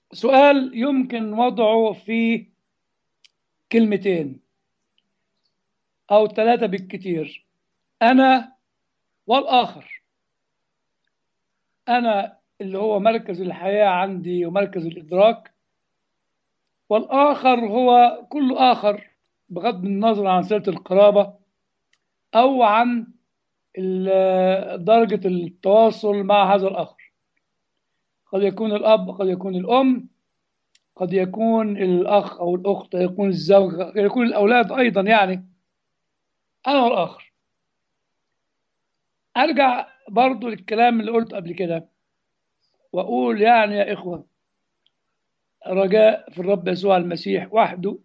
سؤال يمكن وضعه في كلمتين أو ثلاثة بالكثير أنا والآخر أنا اللي هو مركز الحياة عندي ومركز الإدراك والآخر هو كل آخر بغض النظر عن صلة القرابة أو عن ال- درجة التواصل مع هذا الآخر قد يكون الأب قد يكون الأم قد يكون الأخ أو الأخت قد يكون الزوج قد يكون الأولاد أيضا يعني أنا والآخر أرجع برضو للكلام اللي قلته قبل كده وأقول يعني يا إخوة رجاء في الرب يسوع المسيح وحده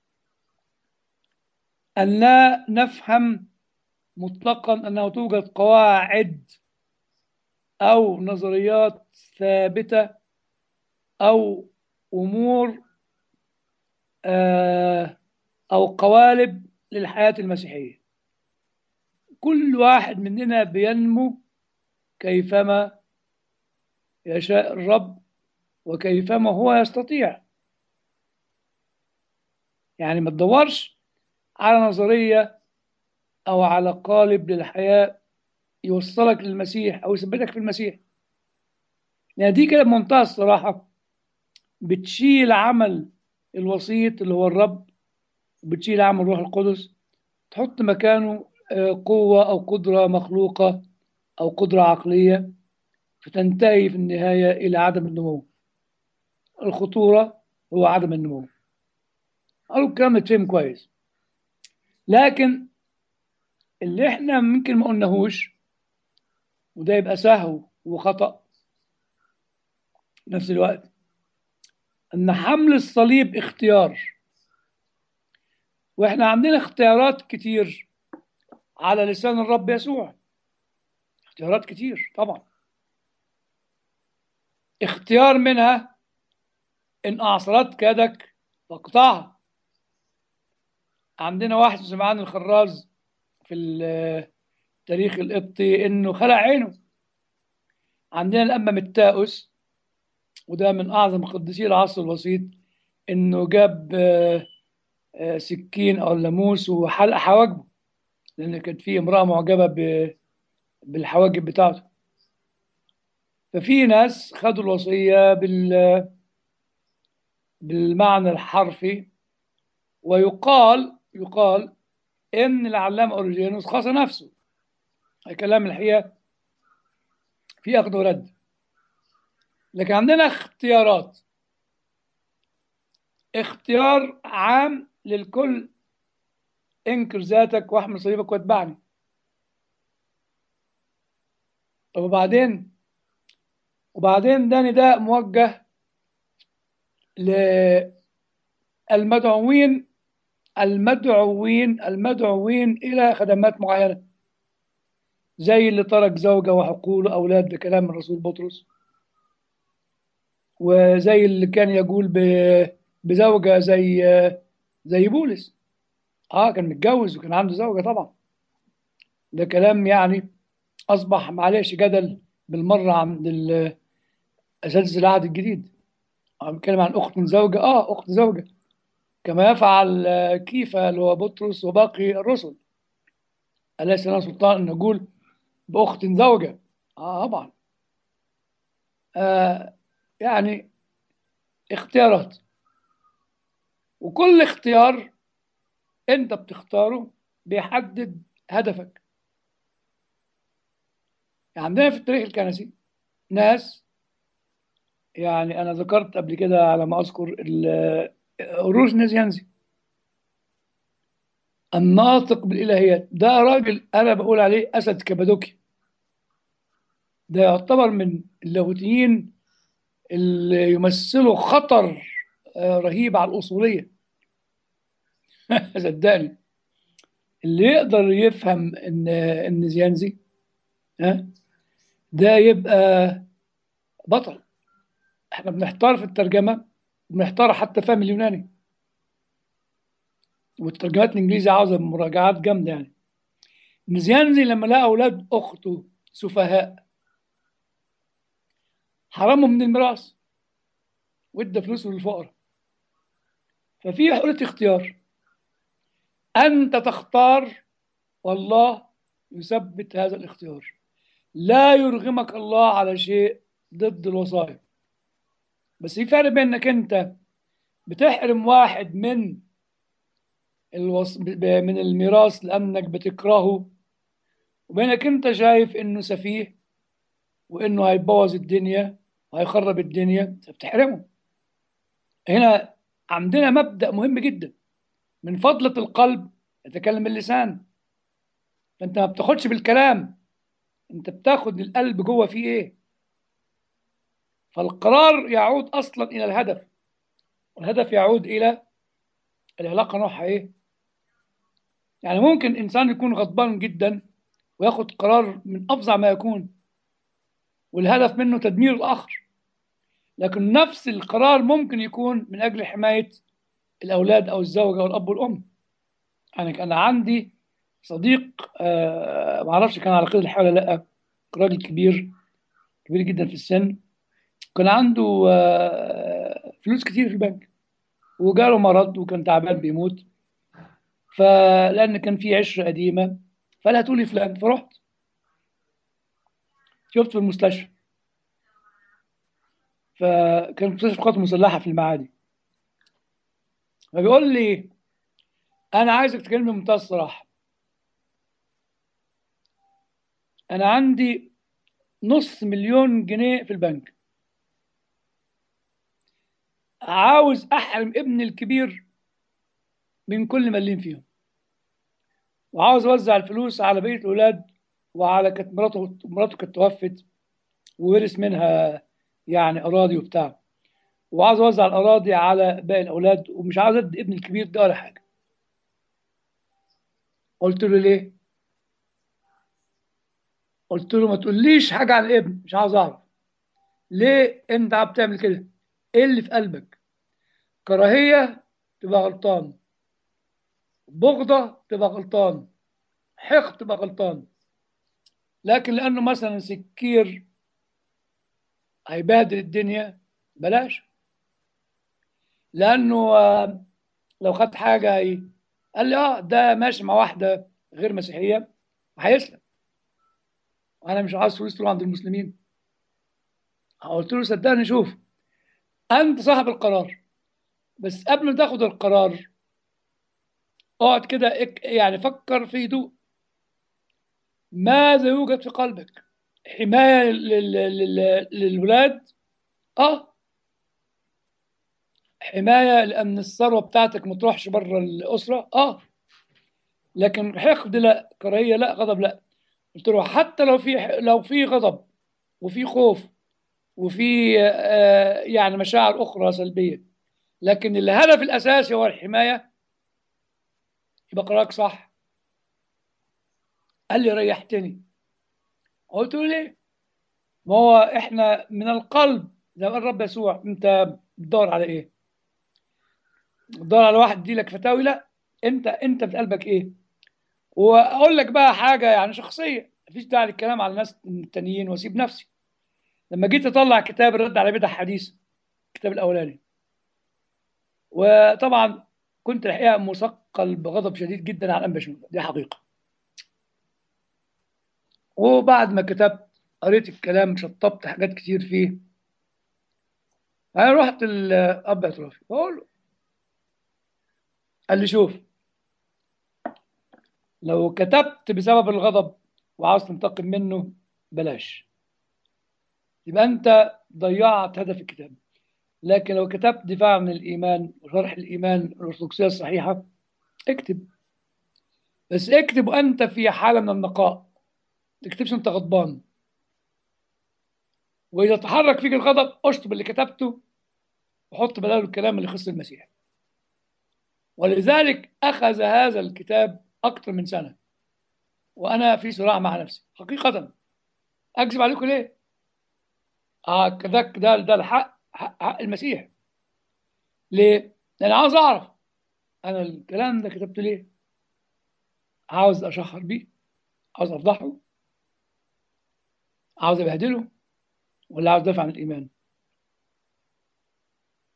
أن لا نفهم مطلقا أنه توجد قواعد أو نظريات ثابتة أو أمور آه، أو قوالب للحياة المسيحية كل واحد مننا بينمو كيفما يشاء الرب وكيفما هو يستطيع يعني ما تدورش على نظرية أو على قالب للحياة يوصلك للمسيح أو يثبتك في المسيح يعني دي كده بمنتهى الصراحة بتشيل عمل الوسيط اللي هو الرب وبتشيل عمل الروح القدس تحط مكانه آه، قوة أو قدرة مخلوقة أو قدرة عقلية فتنتهي في النهاية إلى عدم النمو الخطورة هو عدم النمو قالوا الكلام ده يتفهم كويس لكن اللي احنا ممكن ما قلناهوش وده يبقى سهو وخطأ في نفس الوقت ان حمل الصليب اختيار واحنا عندنا اختيارات كتير على لسان الرب يسوع اختيارات كتير طبعا اختيار منها ان اعصرتك يدك فاقطعها عندنا واحد سمعان الخراز في التاريخ القبطي انه خلع عينه عندنا الأنبا متاؤس وده من أعظم قديسي العصر الوسيط إنه جاب آه، آه، سكين أو لاموس وحلق حواجبه لأن كانت في امرأة معجبة ب- بالحواجب بتاعته ففي ناس خدوا الوصية بال بالمعنى الحرفي ويقال يقال إن العلامة أوريجينوس خاص نفسه الكلام الحقيقة في أخذ ورد لكن عندنا اختيارات اختيار عام للكل انكر ذاتك واحمل صليبك واتبعني طب وبعدين وبعدين ده نداء موجه للمدعوين المدعوين المدعوين إلى خدمات معينة زي اللي ترك زوجة وحقول أولاد ده كلام الرسول بطرس وزي اللي كان يقول ب- بزوجة زي زي بولس اه كان متجوز وكان عنده زوجة طبعا ده كلام يعني أصبح معلش جدل بالمرة عند ال- أساتذة العهد الجديد أنا بتكلم عن أخت زوجة اه أخت زوجة كما يفعل آه، كيفا اللي هو بطرس وباقي الرسل أليس لنا سلطان أن نقول بأخت زوجة اه طبعا آه يعني اختيارات وكل اختيار انت بتختاره بيحدد هدفك يعني عندنا في التاريخ الكنسي ناس يعني انا ذكرت قبل كده على ما اذكر ال- روش نزيانزي الناطق بالالهيات ده راجل انا بقول عليه اسد كبادوكي ده يعتبر من اللاهوتيين اللي يمثلوا خطر آه، رهيب على الاصوليه صدقني اللي يقدر يفهم ان ان زيانزي ها ده يبقى بطل احنا بنحتار في الترجمه بنحتار حتى فهم اليوناني والترجمات الانجليزي عاوزه مراجعات جامده يعني نزيانزي لما لقى اولاد اخته سفهاء حرمهم من الميراث وادى فلوسه للفقراء ففي حريه اختيار انت تختار والله يثبت هذا الاختيار لا يرغمك الله على شيء ضد الوصايا بس في فرق بين انك انت بتحرم واحد من الوص... ب- من الميراث لانك بتكرهه وبينك انت شايف انه سفيه وانه هيبوظ الدنيا وهيخرب الدنيا فبتحرمه هنا عندنا مبدأ مهم جدا من فضلة القلب يتكلم اللسان فانت ما بتاخدش بالكلام انت بتاخد القلب جوه فيه ايه فالقرار يعود اصلا الى الهدف والهدف يعود الى العلاقه نوعها ايه يعني ممكن انسان يكون غضبان جدا وياخد قرار من افظع ما يكون والهدف منه تدمير الاخر لكن نفس القرار ممكن يكون من اجل حمايه الاولاد او الزوجه والاب والام يعني كان عندي صديق آه ما اعرفش كان على قيد الحياه ولا لا راجل كبير كبير جدا في السن كان عنده آه فلوس كتير في البنك وجاله مرض وكان تعبان بيموت فلان كان في عشره قديمه فقال هاتوا لي فلان فرحت شفت في المستشفى فكان مستشفى القوات المسلحه في المعادي فبيقول لي انا عايزك تكلمني بمنتهى الصراحه انا عندي نص مليون جنيه في البنك عاوز احرم ابني الكبير من كل مليم فيهم وعاوز اوزع الفلوس على بقيه الاولاد وعلى كانت مراته مراته كانت توفت وورث منها يعني اراضي وبتاع وعاوز اوزع الاراضي على باقي الاولاد ومش عاوز ادي ابني الكبير ده ولا حاجه قلت له ليه قلت له ما تقوليش حاجه عن الابن مش عاوز اعرف ليه انت عم بتعمل كده ايه اللي في قلبك كراهيه تبقى غلطان بغضه تبقى غلطان حقد تبقى غلطان لكن لانه مثلا سكير هيبهدل الدنيا بلاش لانه آه، لو خد حاجه هي قال لي اه ده ماشي مع واحده غير مسيحيه هيسلم وانا مش عاوز فلوس تروح عند المسلمين قلت له صدقني شوف انت صاحب القرار بس قبل ما تاخد القرار اقعد كده اك- يعني فكر في هدوء ماذا يوجد في قلبك حمايه لل- لل- للولاد اه حمايه لان الثروه بتاعتك ما تروحش بره الاسره اه لكن حقد لا كراهيه لا غضب لا قلت له حتى لو في لو في غضب وفي خوف وفي آه يعني مشاعر اخرى سلبيه لكن الهدف الاساسي هو الحمايه يبقى قرارك صح قال لي ريحتني قلت له ليه ما هو احنا من القلب زي ما قال الرب يسوع انت بتدور على ايه بتدور على واحد يديلك فتاوي لا انت انت في قلبك ايه واقول لك بقى حاجه يعني شخصيه مفيش داعي للكلام على الناس التانيين واسيب نفسي لما جيت اطلع كتاب الرد على بدع حديث الكتاب الاولاني وطبعا كنت الحقيقه مثقل بغضب شديد جدا على الانبا شنودة دي حقيقه وبعد ما كتبت قريت الكلام شطبت حاجات كتير فيه انا رحت الاب اعترافي بقول له قال لي شوف لو كتبت بسبب الغضب وعاوز تنتقم منه بلاش يبقى انت ضيعت هدف الكتاب لكن لو كتبت دفاع عن الايمان وشرح الايمان الارثوذكسيه الصحيحه اكتب بس اكتب وانت في حاله من النقاء ما تكتبش انت غضبان واذا تحرك فيك الغضب اشطب اللي كتبته وحط بداله الكلام اللي يخص المسيح ولذلك اخذ هذا الكتاب اكثر من سنه وانا في صراع مع نفسي حقيقه اكذب عليكم ليه؟ اه ده ده ده الحق حق, حق المسيح ليه؟ لان عاوز اعرف انا الكلام ده كتبته ليه؟ عاوز اشهر بيه عاوز افضحه عاوز ابهدله ولا عاوز ادافع عن الايمان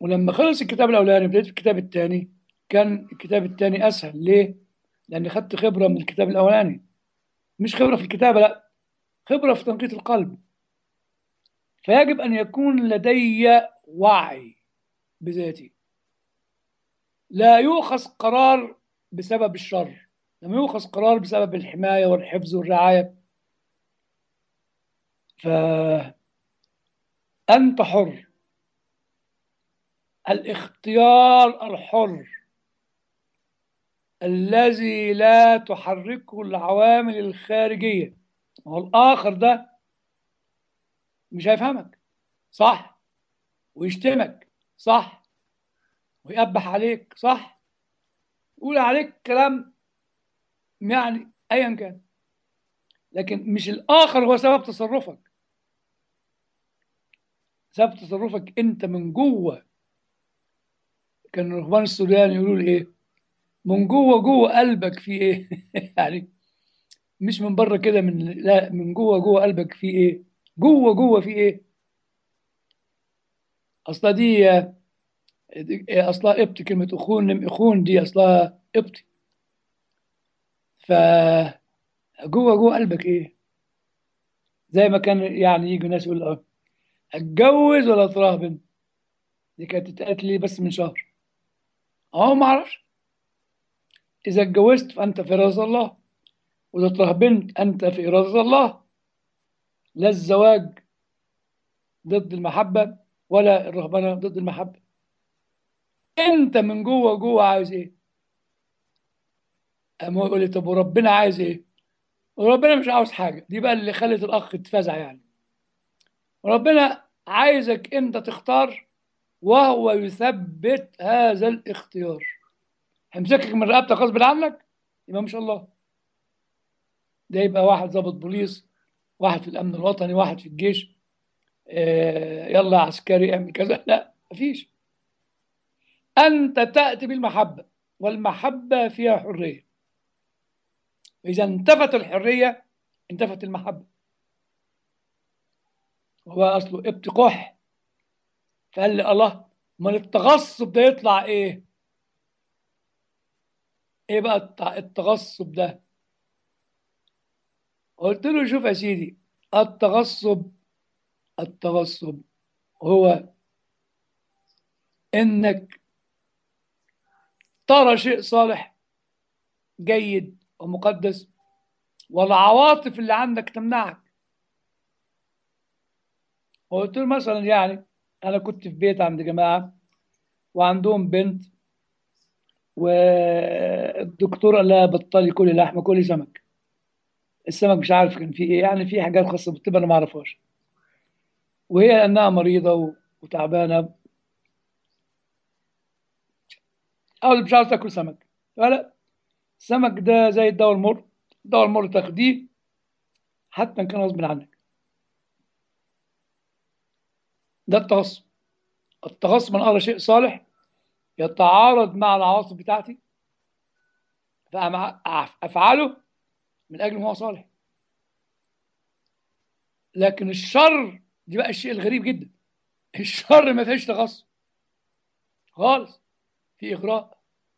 ولما خلص الكتاب الاولاني بديت في الكتاب الثاني كان الكتاب الثاني اسهل ليه؟ لاني خدت خبره من الكتاب الاولاني مش خبره في الكتابه لا خبره في تنقية القلب فيجب ان يكون لدي وعي بذاتي لا يؤخذ قرار بسبب الشر لما يؤخذ قرار بسبب الحمايه والحفظ والرعايه فأنت حر الاختيار الحر الذي لا تحركه العوامل الخارجية هو الآخر ده مش هيفهمك صح ويشتمك صح ويقبح عليك صح يقول عليك كلام يعني أيا كان لكن مش الآخر هو سبب تصرفك سبب تصرفك أنت من جوه كان الرهبان السودان يقولوا لي إيه من جوه جوه قلبك في إيه يعني مش من بره كده من لا من جوه جوه قلبك في إيه جوه جوه في إيه أصلا دي أصلها قبط كلمة أخون أخون دي أصلها قبطي ف جوه جوه قلبك ايه زي ما كان يعني يجي ناس يقول اه اتجوز ولا اتراهبن دي كانت اتقالت لي بس من شهر اه ما اعرفش اذا اتجوزت فانت في رضا الله واذا ترهبنت انت في رضا الله لا الزواج ضد المحبه ولا الرهبنه ضد المحبه انت من جوه جوه عايز ايه قام هو يقول لي طب وربنا عايز ايه وربنا مش عاوز حاجة دي بقى اللي خلت الأخ اتفزع يعني ربنا عايزك أنت تختار وهو يثبت هذا الاختيار هيمسكك من رقبتك غصب عنك يبقى ما شاء الله ده يبقى واحد ضابط بوليس واحد في الأمن الوطني واحد في الجيش آه يلا عسكري اعمل كذا لا مفيش أنت تأتي بالمحبة والمحبة فيها حرية إذا انتفت الحرية انتفت المحبة هو أصله ابتقاح فقال لي الله امال التغصب ده يطلع إيه؟ إيه بقى التغصب ده؟ قلت له شوف يا سيدي التغصب التغصب هو إنك ترى شيء صالح جيد ومقدس والعواطف اللي عندك تمنعك وقلت له مثلا يعني انا كنت في بيت عند جماعه وعندهم بنت والدكتور قال لها بطلي كلي لحمه كلي سمك السمك مش عارف كان فيه ايه يعني في حاجات خاصه بالطب انا ما اعرفهاش وهي لانها مريضه وتعبانه او مش عاوز تاكل سمك فلا السمك ده زي الدواء المر الدواء المر تاخديه حتى ان كان غصب عنك ده التغصب التغصب من أرى شيء صالح يتعارض مع العواطف بتاعتي فأفعله من أجل ما هو صالح لكن الشر دي بقى الشيء الغريب جدا الشر ما فيهش تغصب خالص في إغراء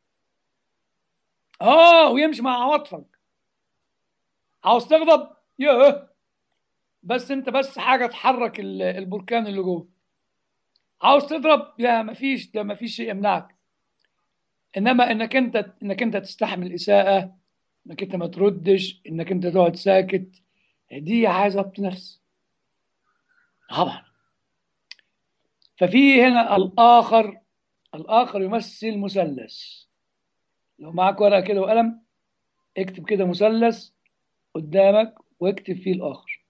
اه ويمشي مع عواطفك عاوز تغضب ياه بس انت بس حاجه تحرك البركان اللي جوه عاوز تضرب لا مفيش ده مفيش شيء يمنعك انما انك انت انك انت تستحمل اساءه انك انت ما تردش انك انت تقعد ساكت دي عايزه ضبط نفس طبعا ففي هنا الاخر الاخر يمثل مثلث لو معاك ورقه كده وقلم اكتب كده مثلث قدامك واكتب فيه الاخر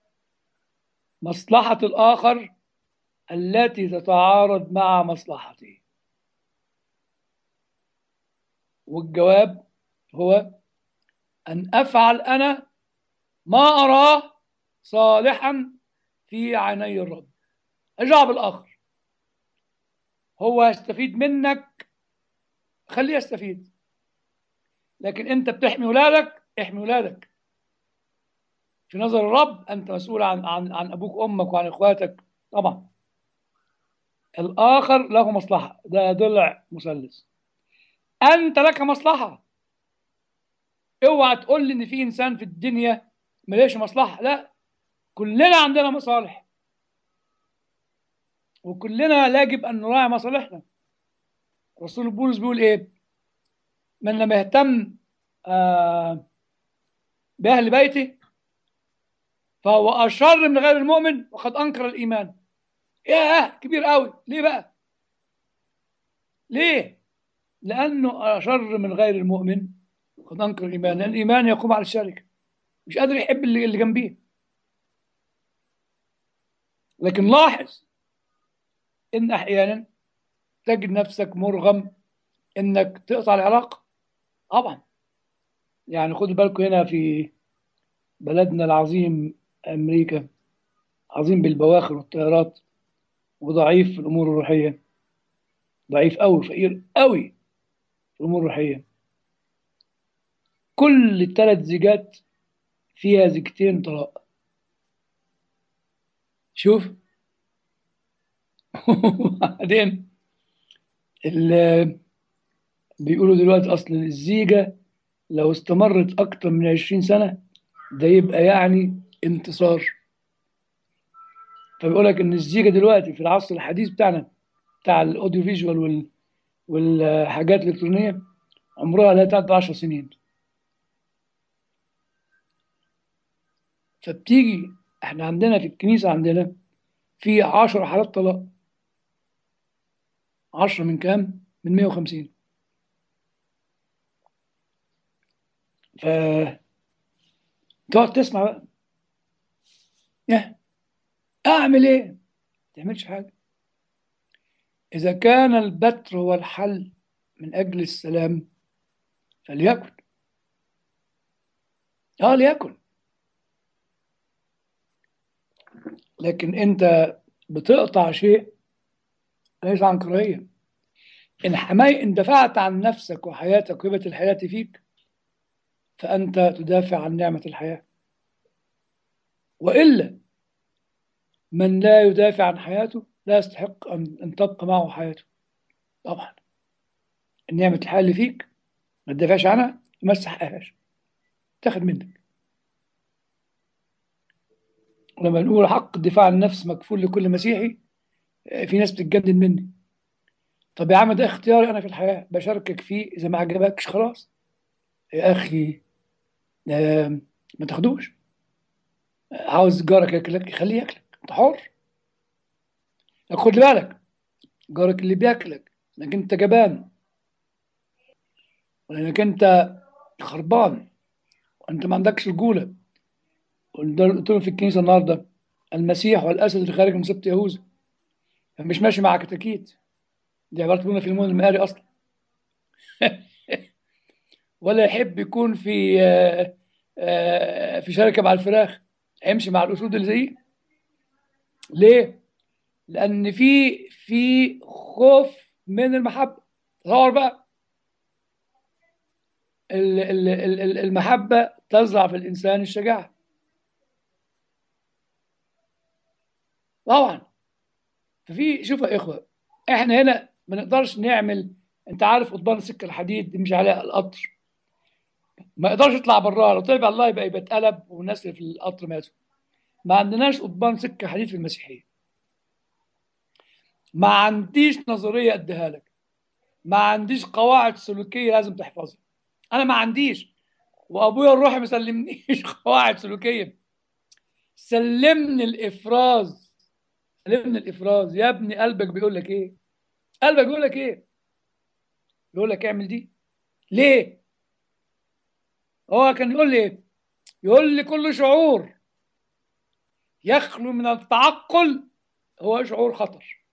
مصلحه الاخر التي تتعارض مع مصلحتي والجواب هو ان افعل انا ما اراه صالحا في عيني الرب اجعب الاخر هو يستفيد منك خليه يستفيد لكن انت بتحمي ولادك احمي ولادك في نظر الرب انت مسؤول عن عن عن ابوك وامك وعن اخواتك طبعا الآخر له مصلحة ده ضلع مثلث أنت لك مصلحة اوعى تقول لي إن في إنسان في الدنيا مليش مصلحة لا كلنا عندنا مصالح وكلنا يجب أن نراعي مصالحنا رسول بولس بيقول إيه من لم يهتم آه بأهل بيته فهو أشر من غير المؤمن وقد أنكر الإيمان ياه كبير قوي ليه بقى ليه لأنه أشر من غير المؤمن وقد أنكر الإيمان لأن الإيمان يقوم على الشركة مش قادر يحب اللي, اللي جنبيه لكن لاحظ إن أحيانا تجد نفسك مرغم إنك تقطع العلاقة طبعا يعني خدوا بالكم هنا في بلدنا العظيم أمريكا عظيم بالبواخر والطيارات وضعيف في الأمور الروحية ضعيف أوي فقير أوي في الأمور الروحية كل ثلاث زيجات فيها زيجتين طلاق شوف وبعدين ال- بيقولوا دلوقتي أصل الزيجة لو استمرت أكتر من عشرين سنة ده يبقى يعني انتصار فبيقول لك ان الزيجه دلوقتي في العصر الحديث بتاعنا بتاع الاوديو فيجوال وال والحاجات الالكترونيه عمرها لا تعدي 10 سنين فبتيجي احنا عندنا في الكنيسه عندنا في 10 حالات طلاق 10 من كام؟ من 150 ف تقعد تسمع بقى ياه اعمل ايه؟ ما تعملش حاجه اذا كان البتر هو الحل من اجل السلام فليكن اه ليكن لكن انت بتقطع شيء ليس عن كراهيه ان حماي ان دفعت عن نفسك وحياتك وهبه الحياه فيك فانت تدافع عن نعمه الحياه والا من لا يدافع عن حياته لا يستحق أن أن تبقى معه حياته طبعا النعمة الحياة اللي فيك ما تدافعش عنها ما تستحقهاش تاخد منك لما نقول حق الدفاع عن النفس مكفول لكل مسيحي في ناس بتتجنن مني طب يا عم ده اختياري انا في الحياه بشاركك فيه اذا ما عجبكش خلاص يا اخي ده ما تاخدوش عاوز جارك ياكلك خليه ياكلك انت حر لكن خد بالك جارك اللي بياكلك انك انت جبان ولانك انت خربان وانت ما عندكش رجوله قلت له في الكنيسه النهارده المسيح والاسد اللي خارج من سبط يهوذا مش ماشي مع كتاكيت دي عباره بيقولنا في المون المقاري اصلا ولا يحب يكون في آه، آه، في شركه مع الفراخ هيمشي مع الاسود اللي زيه ليه؟ لان في في خوف من المحبه تصور بقى ال- ال- ال- ال- المحبه تزرع في الانسان الشجاعه طبعا ففي شوف يا اخوه احنا هنا ما نقدرش نعمل انت عارف قضبان السكه الحديد يمشي عليها القطر ما يقدرش يطلع براها لو طلع الله يبقى يبقى اتقلب والناس اللي في القطر ماتوا ما عندناش قضبان سكه حديد في المسيحيه ما عنديش نظريه اديها لك ما عنديش قواعد سلوكيه لازم تحفظها انا ما عنديش وابويا الروحي ما سلمنيش قواعد سلوكيه سلمني الافراز سلمني الافراز يا ابني قلبك بيقول لك ايه قلبك بيقول لك ايه بيقول لك اعمل دي ليه هو كان يقول لي ايه يقول لي كل شعور يخلو من التعقل هو شعور خطر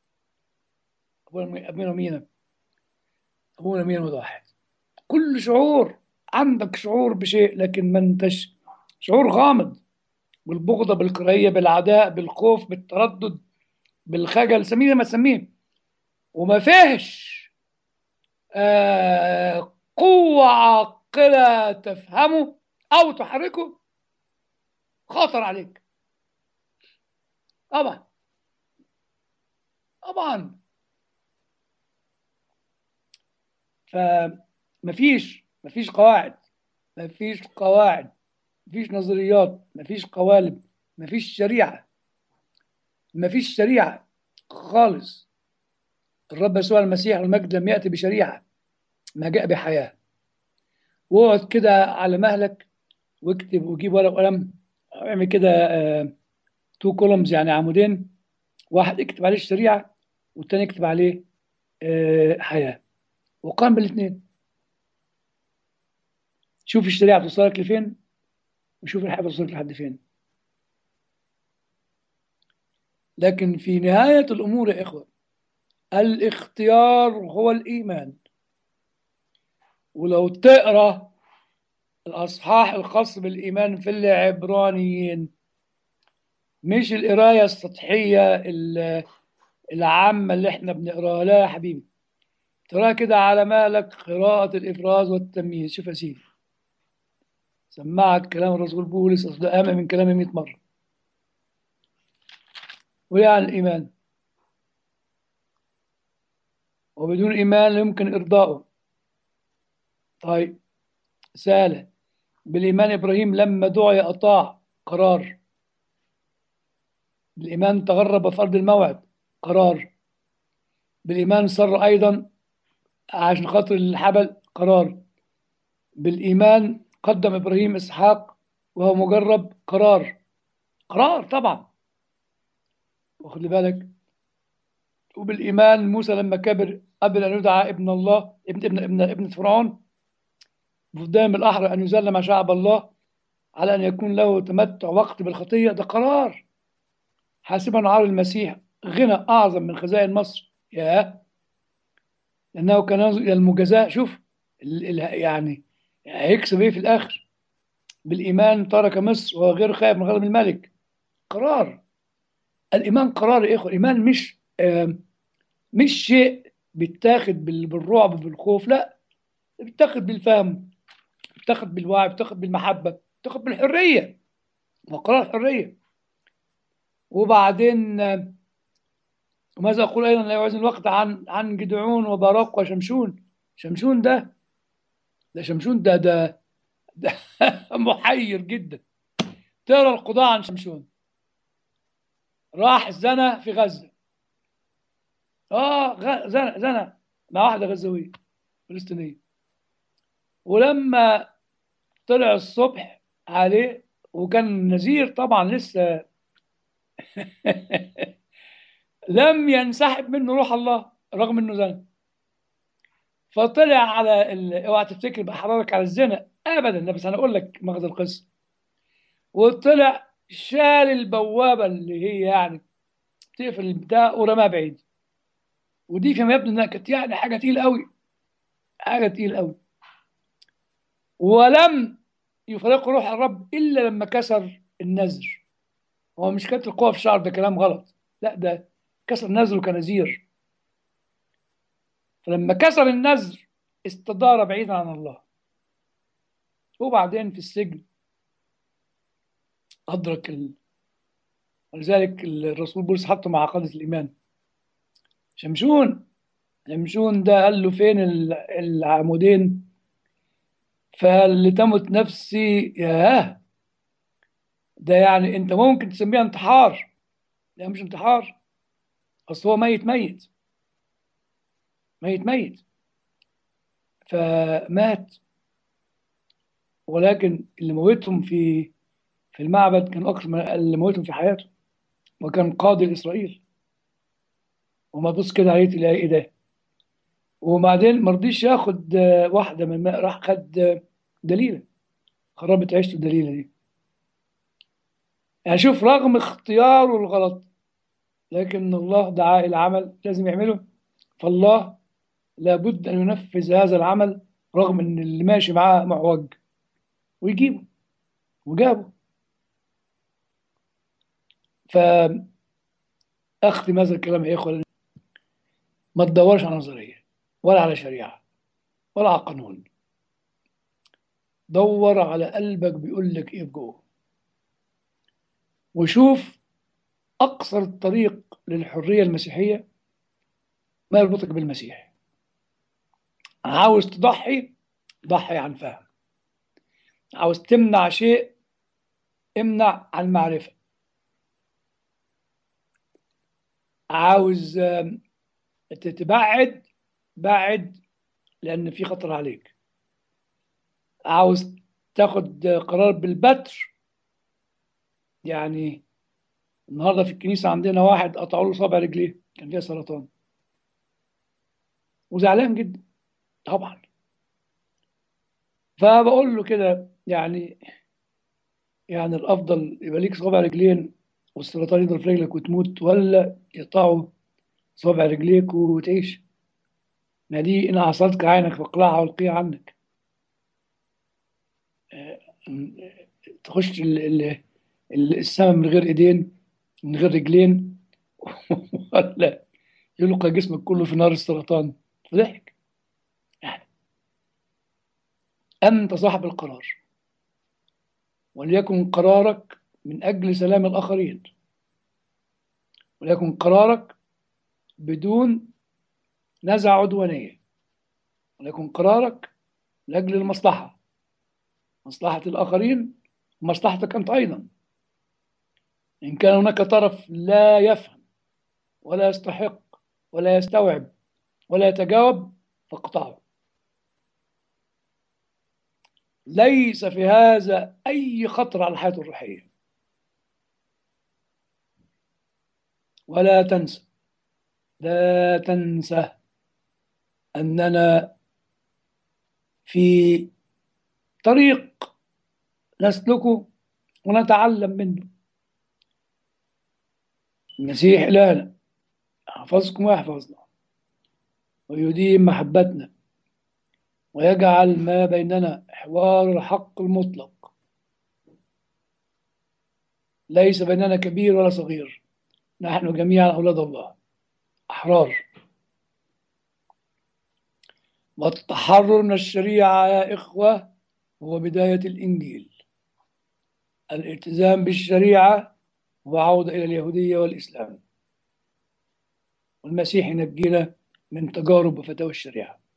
ابونا ابونا مينا ابونا مينا واحد كل شعور عندك شعور بشيء لكن ما انتش شعور غامض بالبغضه بالكراهيه بالعداء بالخوف بالتردد بالخجل سميه ما تسميه وما فيهش آه قوه عاقله تفهمه او تحركه خطر عليك طبعا طبعا طبعا فمفيش مفيش قواعد مفيش قواعد مفيش نظريات مفيش قوالب مفيش شريعة مفيش شريعة خالص الرب يسوع المسيح المجد لم يأتي بشريعة ما جاء بحياة واقعد كده على مهلك واكتب وجيب ورقة وقلم اعمل كده تو كولومز يعني عمودين واحد اكتب عليه الشريعة والتاني اكتب عليه آه، حياة وقام بالاثنين شوف الشريعة توصلك لفين وشوف الحياة توصلك لحد فين لكن في نهاية الأمور يا إخوة الاختيار هو الإيمان ولو تقرأ الأصحاح الخاص بالإيمان في العبرانيين مش القراية السطحية ال- العامة اللي احنا بنقراها لا يا حبيبي تراها كده على مالك قراءة الإفراز والتمييز شوف يا سيدي سمعك كلام الرسول بولس أصل ده أهم من كلامي 100 مرة ويعني الإيمان وبدون إيمان لا يمكن إرضائه طيب سهلة بالإيمان إبراهيم لما دعي أطاع قرار بالإيمان تغرب في أرض الموعد قرار بالإيمان سر أيضا عشان خاطر الحبل قرار بالإيمان قدم إبراهيم إسحاق وهو مجرب قرار قرار طبعا واخد لي بالك وبالإيمان موسى لما كبر قبل أن يدعى ابن الله ابن ابن ابن ابن فرعون قدام الأحرى أن يذل مع شعب الله على أن يكون له تمتع وقت بالخطية ده قرار حاسبا عار المسيح غنى أعظم من خزائن مصر يا لأنه كان ينظر إلى المجازاة شوف ال ال يعني هيكسب إيه في الآخر بالإيمان ترك مصر وهو غير خائف من غضب الملك قرار الإيمان قرار يا إخوة الإيمان مش آم، مش شيء بيتاخد بال- بالرعب بالخوف لا بيتاخد بالفهم بيتاخد بالوعي بيتاخد بالمحبة بيتاخد بالحرية وقرار حرية وبعدين آم، وماذا أقول أيضا لا يعوز الوقت عن عن جدعون وباراق وشمشون شمشون ده ده شمشون ده ده, ده محير جدا تقرا القضاء عن شمشون راح زنى في غزة اه غ- زنى زنى مع واحدة غزاوية فلسطينية ولما طلع الصبح عليه وكان نذير طبعا لسه لم ينسحب منه روح الله رغم انه زنى فطلع على ال... اوعى تفتكر بحرارك على الزنا ابدا لا بس انا اقول لك مغزى القصه وطلع شال البوابه اللي هي يعني تقفل البتاع ورماها بعيد ودي فيما يبدو انها كانت يعني حاجه تقيله قوي حاجه تقيله قوي ولم يفرق روح الرب الا لما كسر النذر هو مش كانت القوه في الشعر ده كلام غلط لا ده كسر نذره كنذير فلما كسر النذر استدار بعيدا عن الله وبعدين في السجن أدرك ال... ولذلك الرسول بولس حطه مع قادة الإيمان شمشون شمشون ده قال له فين ال- العمودين فقال لتمت نفسي ياه ده يعني انت ممكن تسميها انتحار لا مش انتحار اصل هو ميت ميت ميت ميت فمات ولكن اللي موتهم في في المعبد كان اكثر من اللي موتهم في حياته وكان قاضي لاسرائيل وما تبص كده عليه تلاقي ايه ده وبعدين ما رضيش ياخد آه، واحده من الماء راح خد آه، دليله خربت عيشته الدليله دي يعني شوف رغم اختياره الغلط لكن الله دعاه الى عمل لازم يعمله فالله لابد ان ينفذ هذا العمل رغم ان اللي ماشي معاه معوج ويجيبه وجابه فاختم هذا الكلام يا اخوه ما تدورش على نظريه ولا على شريعه ولا على قانون دور على قلبك بيقول لك ايه جوه وشوف اقصر الطريق للحريه المسيحيه ما يربطك بالمسيح عاوز تضحي ضحي عن فهم عاوز تمنع شيء امنع عن معرفة عاوز آم، تتبعد بعد لأن في خطر عليك عاوز تاخد قرار بالبتر يعني النهارده في الكنيسة عندنا واحد قطعوا له صابع رجليه كان فيها سرطان وزعلان جدا طبعا فبقول له كده يعني يعني الافضل يبقى ليك صابع رجلين والسرطان يضرب في رجلك وتموت ولا يقطعوا صابع رجليك وتعيش ما دي ان عصرتك عينك فاقلعها والقيها عنك آه، تخش ال- ال- ال- السماء من غير ايدين من غير رجلين ولا يلقى جسمك كله في نار السرطان فضحك يعني أنت صاحب القرار وليكن قرارك من أجل سلام الآخرين وليكن قرارك بدون نزعة عدوانية وليكن قرارك لأجل المصلحة مصلحة الآخرين ومصلحتك أنت أيضا إن كان هناك طرف لا يفهم ولا يستحق ولا يستوعب ولا يتجاوب فاقطعه ليس في هذا أي خطر على الحياة الروحية ولا تنسى لا تنسى أننا في طريق نسلكه ونتعلم منه المسيح إلهنا يحفظكم ويحفظنا ويديم محبتنا ويجعل ما بيننا حوار الحق المطلق ليس بيننا كبير ولا صغير نحن جميعا أولاد الله أحرار والتحرر من الشريعة يا إخوة هو بداية الإنجيل الالتزام بالشريعة هو عودة إلى اليهودية والإسلام والمسيح ينجينا من تجارب وفتاوى الشريعة